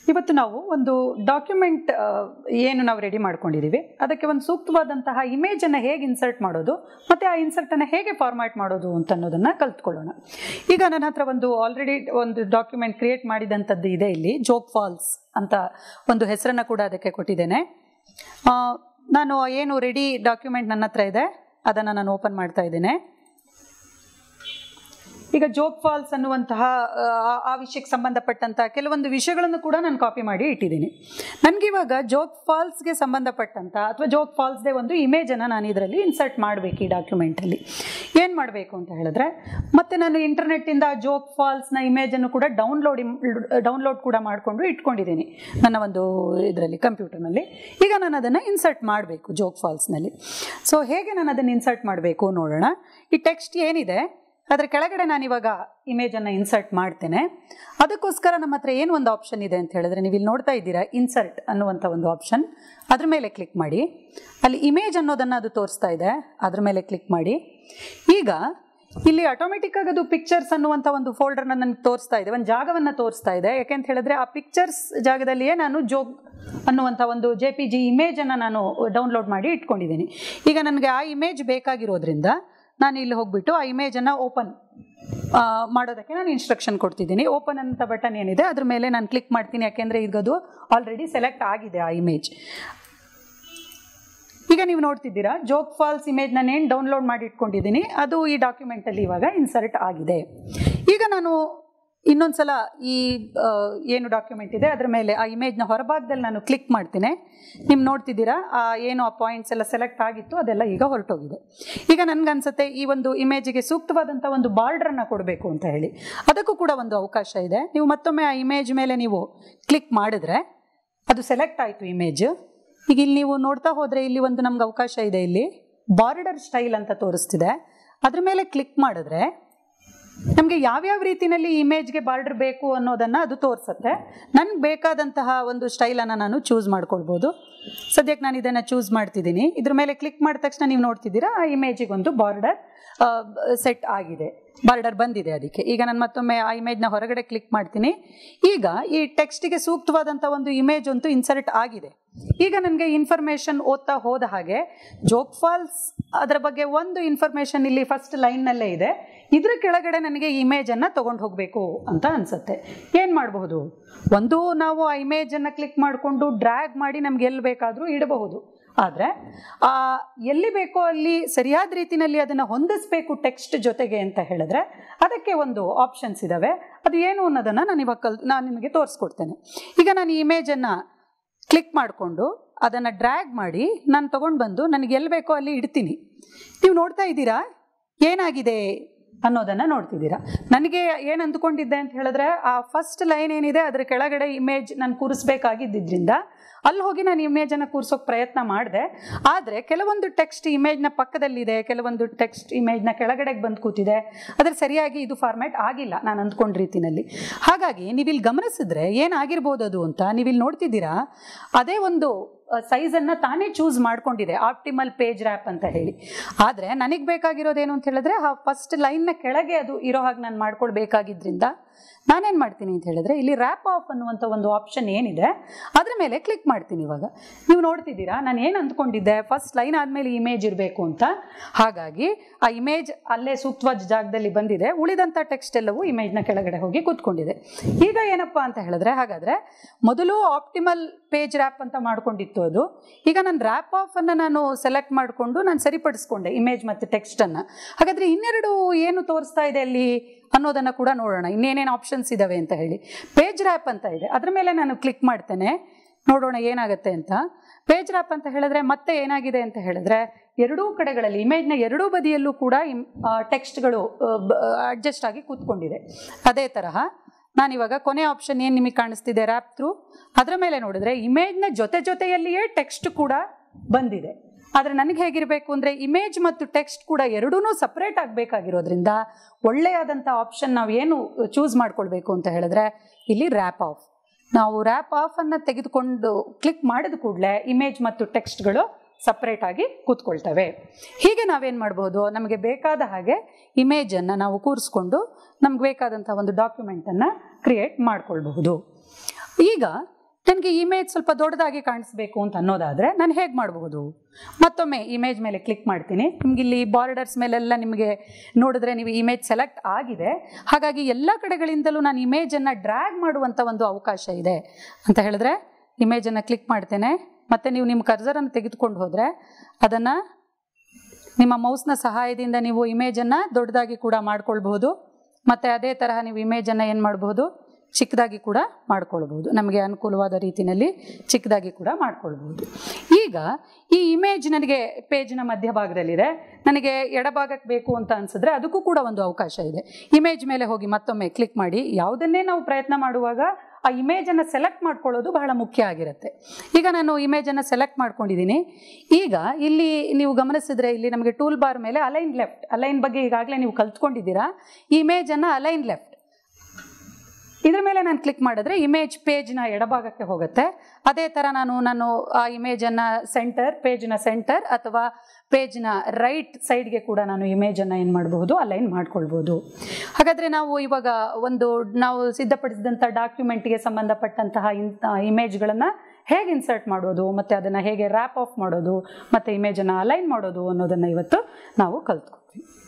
ಇವತ್ತು ನಾವು ಒಂದು ಡಾಕ್ಯುಮೆಂಟ್ ಏನು ನಾವು ರೆಡಿ ಮಾಡ್ಕೊಂಡಿದ್ದೀವಿ ಅದಕ್ಕೆ ಒಂದು ಸೂಕ್ತವಾದಂತಹ ಇಮೇಜನ್ನು ಹೇಗೆ ಇನ್ಸರ್ಟ್ ಮಾಡೋದು ಮತ್ತು ಆ ಇನ್ಸರ್ಟನ್ನು ಹೇಗೆ ಫಾರ್ಮ್ಯಾಟ್ ಮಾಡೋದು ಅಂತ ಅನ್ನೋದನ್ನು ಕಲ್ತ್ಕೊಳ್ಳೋಣ ಈಗ ನನ್ನ ಹತ್ರ ಒಂದು ಆಲ್ರೆಡಿ ಒಂದು ಡಾಕ್ಯುಮೆಂಟ್ ಕ್ರಿಯೇಟ್ ಮಾಡಿದಂಥದ್ದು ಇದೆ ಇಲ್ಲಿ ಜೋಗ್ ಫಾಲ್ಸ್ ಅಂತ ಒಂದು ಹೆಸರನ್ನು ಕೂಡ ಅದಕ್ಕೆ ಕೊಟ್ಟಿದ್ದೇನೆ ಆ, ನಾನು ಏನು ರೆಡಿ ಡಾಕ್ಯುಮೆಂಟ್ ನನ್ನ ಹತ್ರ ಇದೆ ಅದನ್ನು ನಾನು ಓಪನ್ ಮಾಡ್ತಾ ಇದ್ದೇನೆ ಈಗ ಜೋಗ್ ಫಾಲ್ಸ್ ಅನ್ನುವಂತಹ ಆ, ಆ ವಿಷಯಕ್ಕೆ ಸಂಬಂಧಪಟ್ಟಂತಹ ಕೆಲವೊಂದು ವಿಷಯಗಳನ್ನು ಕೂಡ ನಾನು ಕಾಪಿ ಮಾಡಿ ಇಟ್ಟಿದ್ದೀನಿ ನನಗಿವಾಗ ಜೋಗ್ ಫಾಲ್ಸ್ಗೆ ಸಂಬಂಧಪಟ್ಟಂತ ಅಥವಾ ಜೋಗ್ ಫಾಲ್ಸ್ದೇ ಒಂದು ಇಮೇಜನ್ನು ನಾನು ಇದರಲ್ಲಿ ಇನ್ಸರ್ಟ್ ಮಾಡಬೇಕು ಈ ಡಾಕ್ಯುಮೆಂಟಲ್ಲಿ ಏನು ಮಾಡಬೇಕು ಅಂತ ಹೇಳಿದ್ರೆ ಮತ್ತೆ ನಾನು ಇಂಟರ್ನೆಟ್ಟಿಂದ ಜೋಗ್ ಫಾಲ್ಸ್ನ ಇಮೇಜನ್ನು ಕೂಡ ಡೌನ್ಲೋಡ್ ಡೌನ್ಲೋಡ್ ಕೂಡ ಮಾಡಿಕೊಂಡು ಇಟ್ಕೊಂಡಿದ್ದೀನಿ ನನ್ನ ಒಂದು ಇದರಲ್ಲಿ ಕಂಪ್ಯೂಟರ್ನಲ್ಲಿ ಈಗ ನಾನು ಅದನ್ನು ಇನ್ಸರ್ಟ್ ಮಾಡಬೇಕು ಜೋಗ್ ಫಾಲ್ಸ್ನಲ್ಲಿ ಸೊ ಹೇಗೆ ನಾನು ಅದನ್ನು ಇನ್ಸರ್ಟ್ ಮಾಡಬೇಕು ನೋಡೋಣ ಈ ಟೆಕ್ಸ್ಟ್ ಏನಿದೆ ಅದರ ಕೆಳಗಡೆ ನಾನು ಇವಾಗ ಇಮೇಜನ್ನು ಇನ್ಸರ್ಟ್ ಮಾಡ್ತೇನೆ ಅದಕ್ಕೋಸ್ಕರ ನಮ್ಮ ಹತ್ರ ಏನು ಒಂದು ಆಪ್ಷನ್ ಇದೆ ಅಂತ ಹೇಳಿದ್ರೆ ನೀವು ಇಲ್ಲಿ ನೋಡ್ತಾ ಇದ್ದೀರಾ ಇನ್ಸರ್ಟ್ ಅನ್ನುವಂಥ ಒಂದು ಆಪ್ಷನ್ ಅದ್ರ ಮೇಲೆ ಕ್ಲಿಕ್ ಮಾಡಿ ಅಲ್ಲಿ ಇಮೇಜ್ ಅನ್ನೋದನ್ನು ಅದು ತೋರಿಸ್ತಾ ಇದೆ ಅದ್ರ ಮೇಲೆ ಕ್ಲಿಕ್ ಮಾಡಿ ಈಗ ಇಲ್ಲಿ ಆಟೋಮೆಟಿಕ್ ಆಗಿ ಅದು ಪಿಕ್ಚರ್ಸ್ ಅನ್ನುವಂಥ ಒಂದು ಫೋಲ್ಡರ್ನ ನನಗೆ ತೋರಿಸ್ತಾ ಇದೆ ಒಂದು ಜಾಗವನ್ನು ತೋರಿಸ್ತಾ ಇದೆ ಯಾಕೆಂತ ಹೇಳಿದ್ರೆ ಆ ಪಿಕ್ಚರ್ಸ್ ಜಾಗದಲ್ಲಿಯೇ ನಾನು ಜೋಗ್ ಅನ್ನುವಂಥ ಒಂದು ಜೆ ಪಿ ಜಿ ಇಮೇಜನ್ನು ನಾನು ಡೌನ್ಲೋಡ್ ಮಾಡಿ ಇಟ್ಕೊಂಡಿದ್ದೀನಿ ಈಗ ನನಗೆ ಆ ಇಮೇಜ್ ಬೇಕಾಗಿರೋದ್ರಿಂದ ನಾನು ಇಲ್ಲಿ ಹೋಗ್ಬಿಟ್ಟು ಆ ಇಮೇಜನ್ನು ಓಪನ್ ಮಾಡೋದಕ್ಕೆ ನಾನು ಇನ್ಸ್ಟ್ರಕ್ಷನ್ ಕೊಡ್ತಿದ್ದೀನಿ ಓಪನ್ ಅಂತ ಬಟನ್ ಏನಿದೆ ಅದ್ರ ಮೇಲೆ ನಾನು ಕ್ಲಿಕ್ ಮಾಡ್ತೀನಿ ಯಾಕೆಂದರೆ ಈಗ ಅದು ಆಲ್ರೆಡಿ ಸೆಲೆಕ್ಟ್ ಆಗಿದೆ ಆ ಇಮೇಜ್ ಈಗ ನೀವು ನೋಡ್ತಿದ್ದೀರಾ ಜೋಗ್ ಫಾಲ್ಸ್ ಇಮೇಜ್ ನಾನು ಏನು ಡೌನ್ಲೋಡ್ ಮಾಡಿ ಇಟ್ಕೊಂಡಿದ್ದೀನಿ ಅದು ಈ ಡಾಕ್ಯುಮೆಂಟಲ್ಲಿ ಇವಾಗ ಇನ್ಸರ್ಟ್ ಆಗಿದೆ ಈಗ ನಾನು ಇನ್ನೊಂದು ಸಲ ಈ ಆ, ಏನು ಡಾಕ್ಯುಮೆಂಟ್ ಇದೆ ಅದರ ಮೇಲೆ ಆ ಇಮೇಜ್ನ ಹೊರಭಾಗದಲ್ಲಿ ನಾನು ಕ್ಲಿಕ್ ಮಾಡ್ತೀನಿ ನೀವು ನೋಡ್ತಿದ್ದೀರಾ ಆ ಏನು ಆ ಪಾಯಿಂಟ್ಸ್ ಎಲ್ಲ ಸೆಲೆಕ್ಟ್ ಆಗಿತ್ತು ಅದೆಲ್ಲ ಈಗ ಹೊರಟೋಗಿದೆ ಈಗ ನನಗನ್ಸುತ್ತೆ ಈ ಒಂದು ಇಮೇಜಿಗೆ ಸೂಕ್ತವಾದಂಥ ಒಂದು ಬಾರ್ಡ್ರನ್ನು ಕೊಡಬೇಕು ಅಂತ ಹೇಳಿ ಅದಕ್ಕೂ ಕೂಡ ಒಂದು ಅವಕಾಶ ಇದೆ ನೀವು ಮತ್ತೊಮ್ಮೆ ಆ ಇಮೇಜ್ ಮೇಲೆ ನೀವು ಕ್ಲಿಕ್ ಮಾಡಿದ್ರೆ ಅದು ಸೆಲೆಕ್ಟ್ ಆಯಿತು ಇಮೇಜ್ ಈಗ ಇಲ್ಲಿ ನೀವು ನೋಡ್ತಾ ಹೋದರೆ ಇಲ್ಲಿ ಒಂದು ನಮ್ಗೆ ಅವಕಾಶ ಇದೆ ಇಲ್ಲಿ ಬಾರ್ಡರ್ ಸ್ಟೈಲ್ ಅಂತ ತೋರಿಸ್ತಿದೆ ಅದ್ರ ಮೇಲೆ ಕ್ಲಿಕ್ ಮಾಡಿದ್ರೆ ನಮಗೆ ಯಾವ್ಯಾವ ರೀತಿಯಲ್ಲಿ ಇಮೇಜ್ಗೆ ಬಾರ್ಡರ್ ಬೇಕು ಅನ್ನೋದನ್ನು ಅದು ತೋರಿಸುತ್ತೆ ನನಗೆ ಬೇಕಾದಂತಹ ಒಂದು ಸ್ಟೈಲನ್ನು ನಾನು ಚೂಸ್ ಮಾಡ್ಕೊಳ್ಬೋದು ಸದ್ಯಕ್ಕೆ ನಾನು ಇದನ್ನು ಚೂಸ್ ಮಾಡ್ತಿದ್ದೀನಿ ಇದ್ರ ಮೇಲೆ ಕ್ಲಿಕ್ ಮಾಡಿದ ತಕ್ಷಣ ನೀವು ನೋಡ್ತಿದ್ದೀರಾ ಆ ಇಮೇಜಿಗೆ ಒಂದು ಬಾರ್ಡರ್ ಸೆಟ್ ಆಗಿದೆ ಬಾರ್ಡರ್ ಬಂದಿದೆ ಅದಕ್ಕೆ ಈಗ ನಾನು ಮತ್ತೊಮ್ಮೆ ಆ ಇಮೇಜ್ನ ಹೊರಗಡೆ ಕ್ಲಿಕ್ ಮಾಡ್ತೀನಿ ಈಗ ಈ ಟೆಕ್ಸ್ಟಿಗೆ ಸೂಕ್ತವಾದಂಥ ಒಂದು ಇಮೇಜ್ ಅಂತೂ ಇನ್ಸರ್ಟ್ ಆಗಿದೆ ಈಗ ನನಗೆ ಇನ್ಫಾರ್ಮೇಷನ್ ಓದ್ತಾ ಹೋದ ಹಾಗೆ ಜೋಗ್ ಫಾಲ್ಸ್ ಅದರ ಬಗ್ಗೆ ಒಂದು ಇನ್ಫಾರ್ಮೇಷನ್ ಇಲ್ಲಿ ಫಸ್ಟ್ ಲೈನ್ನಲ್ಲೇ ಇದೆ ಇದ್ರ ಕೆಳಗಡೆ ನನಗೆ ಇಮೇಜನ್ನು ತೊಗೊಂಡು ಹೋಗಬೇಕು ಅಂತ ಅನಿಸುತ್ತೆ ಏನು ಮಾಡಬಹುದು ಒಂದು ನಾವು ಆ ಇಮೇಜನ್ನು ಕ್ಲಿಕ್ ಮಾಡಿಕೊಂಡು ಡ್ರ್ಯಾಗ್ ಮಾಡಿ ನಮ್ಗೆ ಎಲ್ಲಿ ಬೇಕಾದರೂ ಇಡಬಹುದು ಆದರೆ ಎಲ್ಲಿ ಬೇಕೋ ಅಲ್ಲಿ ಸರಿಯಾದ ರೀತಿಯಲ್ಲಿ ಅದನ್ನು ಹೊಂದಿಸ್ಬೇಕು ಟೆಕ್ಸ್ಟ್ ಜೊತೆಗೆ ಅಂತ ಹೇಳಿದ್ರೆ ಅದಕ್ಕೆ ಒಂದು ಆಪ್ಷನ್ಸ್ ಇದ್ದಾವೆ ಅದು ಏನು ಅನ್ನೋದನ್ನು ನಾನು ಇವಾಗ ಕಲ್ ನಾನು ನಿಮಗೆ ತೋರಿಸ್ಕೊಡ್ತೇನೆ ಈಗ ನಾನು ಈ ಇಮೇಜನ್ನು ಕ್ಲಿಕ್ ಮಾಡಿಕೊಂಡು ಅದನ್ನು ಡ್ರ್ಯಾಗ್ ಮಾಡಿ ನಾನು ತೊಗೊಂಡು ಬಂದು ನನಗೆ ಎಲ್ಲಿ ಬೇಕೋ ಅಲ್ಲಿ ಇಡ್ತೀನಿ ನೀವು ನೋಡ್ತಾ ಇದ್ದೀರಾ ಏನಾಗಿದೆ ಅನ್ನೋದನ್ನು ನೋಡ್ತಿದ್ದೀರಾ ನನಗೆ ಏನು ಅಂದ್ಕೊಂಡಿದ್ದೆ ಅಂತ ಹೇಳಿದ್ರೆ ಆ ಫಸ್ಟ್ ಲೈನ್ ಏನಿದೆ ಅದರ ಕೆಳಗಡೆ ಇಮೇಜ್ ನಾನು ಕೂರಿಸ್ಬೇಕಾಗಿದ್ದರಿಂದ ಅಲ್ಲಿ ಹೋಗಿ ನಾನು ಇಮೇಜನ್ನು ಕೂರಿಸೋಕೆ ಪ್ರಯತ್ನ ಮಾಡಿದೆ ಆದರೆ ಕೆಲವೊಂದು ಟೆಕ್ಸ್ಟ್ ಇಮೇಜ್ನ ಪಕ್ಕದಲ್ಲಿದೆ ಕೆಲವೊಂದು ಟೆಕ್ಸ್ಟ್ ಇಮೇಜ್ನ ಕೆಳಗಡೆಗೆ ಬಂದು ಕೂತಿದೆ ಅದರ ಸರಿಯಾಗಿ ಇದು ಫಾರ್ಮ್ಯಾಟ್ ಆಗಿಲ್ಲ ನಾನು ಅಂದ್ಕೊಂಡ ರೀತಿನಲ್ಲಿ ಹಾಗಾಗಿ ನೀವಿಲ್ಲಿ ಗಮನಿಸಿದ್ರೆ ಏನಾಗಿರ್ಬೋದು ಅದು ಅಂತ ನೀವಿಲ್ಲಿ ನೋಡ್ತಿದ್ದೀರಾ ಅದೇ ಒಂದು ಸೈಜನ್ನು ತಾನೇ ಚೂಸ್ ಮಾಡ್ಕೊಂಡಿದೆ ಆಪ್ಟಿಮಲ್ ಪೇಜ್ ರ್ಯಾಪ್ ಅಂತ ಹೇಳಿ ಆದರೆ ನನಗೆ ಬೇಕಾಗಿರೋದೇನು ಅಂತ ಹೇಳಿದ್ರೆ ಆ ಫಸ್ಟ್ ಲೈನ್ನ ಕೆಳಗೆ ಅದು ಇರೋ ಹಾಗೆ ನಾನು ಮಾಡ್ಕೊಳ್ಬೇಕಾಗಿದ್ರಿಂದ ನಾನೇನು ಮಾಡ್ತೀನಿ ಅಂತ ಹೇಳಿದ್ರೆ ಇಲ್ಲಿ ರ್ಯಾಪ್ ಆಫ್ ಅನ್ನುವಂಥ ಒಂದು ಆಪ್ಷನ್ ಏನಿದೆ ಅದ್ರ ಮೇಲೆ ಕ್ಲಿಕ್ ಮಾಡ್ತೀನಿ ಇವಾಗ ನೀವು ನೋಡ್ತಿದ್ದೀರಾ ನಾನು ಏನು ಅಂದ್ಕೊಂಡಿದ್ದೆ ಫಸ್ಟ್ ಲೈನ್ ಆದಮೇಲೆ ಇಮೇಜ್ ಇರಬೇಕು ಅಂತ ಹಾಗಾಗಿ ಆ ಇಮೇಜ್ ಅಲ್ಲೇ ಸೂಕ್ತವಾದ ಜಾಗದಲ್ಲಿ ಬಂದಿದೆ ಉಳಿದಂಥ ಟೆಕ್ಸ್ಟ್ ಎಲ್ಲವೂ ಇಮೇಜ್ನ ಕೆಳಗಡೆ ಹೋಗಿ ಕೂತ್ಕೊಂಡಿದೆ ಈಗ ಏನಪ್ಪ ಅಂತ ಹೇಳಿದ್ರೆ ಹಾಗಾದರೆ ಮೊದಲು ಆಪ್ಟಿಮಲ್ ಪೇಜ್ ರ್ಯಾಪ್ ಅಂತ ಮಾಡ್ಕೊಂಡಿತ್ತು ಅದು ಈಗ ನಾನು ರ್ಯಾಪ್ ಆಫನ್ನು ನಾನು ಸೆಲೆಕ್ಟ್ ಮಾಡಿಕೊಂಡು ನಾನು ಸರಿಪಡಿಸ್ಕೊಂಡೆ ಇಮೇಜ್ ಮತ್ತು ಟೆಕ್ಸ್ಟನ್ನು ಹಾಗಾದರೆ ಇನ್ನೆರಡು ಏನು ತೋರಿಸ್ತಾ ಇದೆ ಅಲ್ಲಿ ಅನ್ನೋದನ್ನು ಕೂಡ ನೋಡೋಣ ಇನ್ನೇನೇನು ಆಪ್ಷನ್ಸ್ ಇದ್ದಾವೆ ಅಂತ ಹೇಳಿ ಪೇಜ್ ರ್ಯಾಪ್ ಅಂತ ಇದೆ ಅದ್ರ ಮೇಲೆ ನಾನು ಕ್ಲಿಕ್ ಮಾಡ್ತೇನೆ ನೋಡೋಣ ಏನಾಗುತ್ತೆ ಅಂತ ಪೇಜ್ ರ್ಯಾಪ್ ಅಂತ ಹೇಳಿದ್ರೆ ಮತ್ತೆ ಏನಾಗಿದೆ ಅಂತ ಹೇಳಿದ್ರೆ ಎರಡೂ ಕಡೆಗಳಲ್ಲಿ ಇಮೇಜ್ನ ಎರಡೂ ಬದಿಯಲ್ಲೂ ಕೂಡ ಟೆಕ್ಸ್ಟ್ಗಳು ಅಡ್ಜಸ್ಟ್ ಆಗಿ ಕೂತ್ಕೊಂಡಿದೆ ಅದೇ ತರಹ ನಾನಿವಾಗ ಕೊನೆ ಆಪ್ಷನ್ ಏನು ನಿಮಗೆ ಕಾಣಿಸ್ತಿದೆ ರ್ಯಾಪ್ ಥ್ರೂ ಅದರ ಮೇಲೆ ನೋಡಿದ್ರೆ ಇಮೇಜ್ನ ಜೊತೆ ಜೊತೆಯಲ್ಲಿಯೇ ಟೆಕ್ಸ್ಟ್ ಕೂಡ ಬಂದಿದೆ ಆದರೆ ನನಗೆ ಹೇಗಿರಬೇಕು ಅಂದರೆ ಇಮೇಜ್ ಮತ್ತು ಟೆಕ್ಸ್ಟ್ ಕೂಡ ಎರಡೂ ಸಪ್ರೇಟ್ ಆಗಬೇಕಾಗಿರೋದ್ರಿಂದ ಒಳ್ಳೆಯದಾದಂಥ ಆಪ್ಷನ್ ನಾವು ಏನು ಚೂಸ್ ಮಾಡ್ಕೊಳ್ಬೇಕು ಅಂತ ಹೇಳಿದ್ರೆ ಇಲ್ಲಿ ರ್ಯಾಪ್ ಆಫ್ ನಾವು ರ್ಯಾಪ್ ಆಫನ್ನು ತೆಗೆದುಕೊಂಡು ಕ್ಲಿಕ್ ಮಾಡಿದ ಕೂಡಲೇ ಇಮೇಜ್ ಮತ್ತು ಟೆಕ್ಸ್ಟ್ಗಳು ಸಪ್ರೇಟ್ ಆಗಿ ಕೂತ್ಕೊಳ್ತವೆ ಹೀಗೆ ನಾವೇನು ಮಾಡ್ಬೋದು ನಮಗೆ ಬೇಕಾದ ಹಾಗೆ ಇಮೇಜನ್ನು ನಾವು ಕೂರಿಸ್ಕೊಂಡು ನಮ್ಗೆ ಬೇಕಾದಂಥ ಒಂದು ಡಾಕ್ಯುಮೆಂಟನ್ನು ಕ್ರಿಯೇಟ್ ಮಾಡ್ಕೊಳ್ಬಹುದು ಈಗ ನನಗೆ ಇಮೇಜ್ ಸ್ವಲ್ಪ ದೊಡ್ಡದಾಗಿ ಕಾಣಿಸ್ಬೇಕು ಅಂತ ಅನ್ನೋದಾದರೆ ನಾನು ಹೇಗೆ ಮಾಡಬಹುದು ಮತ್ತೊಮ್ಮೆ ಇಮೇಜ್ ಮೇಲೆ ಕ್ಲಿಕ್ ಮಾಡ್ತೀನಿ ನಿಮ್ಗೆ ಇಲ್ಲಿ ಬಾರ್ಡರ್ಸ್ ಮೇಲೆಲ್ಲ ನಿಮಗೆ ನೋಡಿದ್ರೆ ನೀವು ಇಮೇಜ್ ಸೆಲೆಕ್ಟ್ ಆಗಿದೆ ಹಾಗಾಗಿ ಎಲ್ಲ ಕಡೆಗಳಿಂದಲೂ ನಾನು ಇಮೇಜನ್ನು ಡ್ರ್ಯಾಗ್ ಮಾಡುವಂಥ ಒಂದು ಅವಕಾಶ ಇದೆ ಅಂತ ಹೇಳಿದ್ರೆ ಇಮೇಜನ್ನು ಕ್ಲಿಕ್ ಮಾಡ್ತೇನೆ ಮತ್ತು ನೀವು ನಿಮ್ಮ ಕರ್ಸರನ್ನು ತೆಗೆದುಕೊಂಡು ಹೋದರೆ ಅದನ್ನು ನಿಮ್ಮ ಮೌಸ್ನ ಸಹಾಯದಿಂದ ನೀವು ಇಮೇಜನ್ನು ದೊಡ್ಡದಾಗಿ ಕೂಡ ಮಾಡ್ಕೊಳ್ಬಹುದು ಮತ್ತು ಅದೇ ತರಹ ನೀವು ಇಮೇಜನ್ನು ಏನು ಮಾಡಬಹುದು ಚಿಕ್ಕದಾಗಿ ಕೂಡ ಮಾಡ್ಕೊಳ್ಬಹುದು ನಮಗೆ ಅನುಕೂಲವಾದ ರೀತಿಯಲ್ಲಿ ಚಿಕ್ಕದಾಗಿ ಕೂಡ ಮಾಡ್ಕೊಳ್ಬಹುದು ಈಗ ಈ ಇಮೇಜ್ ನನಗೆ ಪೇಜ್ನ ಮಧ್ಯಭಾಗದಲ್ಲಿದೆ ನನಗೆ ಎಡಭಾಗಕ್ಕೆ ಬೇಕು ಅಂತ ಅನಿಸಿದ್ರೆ ಅದಕ್ಕೂ ಕೂಡ ಒಂದು ಅವಕಾಶ ಇದೆ ಇಮೇಜ್ ಮೇಲೆ ಹೋಗಿ ಮತ್ತೊಮ್ಮೆ ಕ್ಲಿಕ್ ಮಾಡಿ ಯಾವುದನ್ನೇ ನಾವು ಪ್ರಯತ್ನ ಮಾಡುವಾಗ ಆ ಇಮೇಜನ್ನು ಸೆಲೆಕ್ಟ್ ಮಾಡ್ಕೊಳ್ಳೋದು ಬಹಳ ಮುಖ್ಯ ಆಗಿರುತ್ತೆ ಈಗ ನಾನು ಇಮೇಜನ್ನು ಸೆಲೆಕ್ಟ್ ಮಾಡ್ಕೊಂಡಿದ್ದೀನಿ ಈಗ ಇಲ್ಲಿ ನೀವು ಗಮನಿಸಿದ್ರೆ ಇಲ್ಲಿ ನಮಗೆ ಟೂಲ್ ಬಾರ್ ಮೇಲೆ ಅಲೈನ್ ಲೆಫ್ಟ್ ಅಲೈನ್ ಬಗ್ಗೆ ಈಗಾಗಲೇ ನೀವು ಕಲ್ತ್ಕೊಂಡಿದ್ದೀರಾ ಈ ಇಮೇಜನ್ನು ಅಲೈನ್ ಲೆಫ್ಟ್ ಇದ್ರ ಮೇಲೆ ನಾನು ಕ್ಲಿಕ್ ಮಾಡಿದ್ರೆ ಇಮೇಜ್ ಪೇಜ್ನ ಎಡಭಾಗಕ್ಕೆ ಹೋಗುತ್ತೆ ಅದೇ ಥರ ನಾನು ನಾನು ಆ ಇಮೇಜನ್ನು ಸೆಂಟರ್ ಪೇಜ್ನ ಸೆಂಟರ್ ಅಥವಾ ಪೇಜ್ನ ರೈಟ್ ಸೈಡ್ಗೆ ಕೂಡ ನಾನು ಇಮೇಜನ್ನು ಏನು ಮಾಡಬಹುದು ಅಲೈನ್ ಮಾಡ್ಕೊಳ್ಬೋದು ಹಾಗಾದರೆ ನಾವು ಇವಾಗ ಒಂದು ನಾವು ಸಿದ್ಧಪಡಿಸಿದಂಥ ಡಾಕ್ಯುಮೆಂಟ್ಗೆ ಸಂಬಂಧಪಟ್ಟಂತಹ ಇಂಥ ಇಮೇಜ್ಗಳನ್ನು ಹೇಗೆ ಇನ್ಸರ್ಟ್ ಮಾಡೋದು ಮತ್ತು ಅದನ್ನು ಹೇಗೆ ರ್ಯಾಪ್ ಆಫ್ ಮಾಡೋದು ಮತ್ತು ಇಮೇಜನ್ನು ಅಲೈನ್ ಮಾಡೋದು ಅನ್ನೋದನ್ನು ಇವತ್ತು ನಾವು ಕಲ್ತ್ಕೊತೀವಿ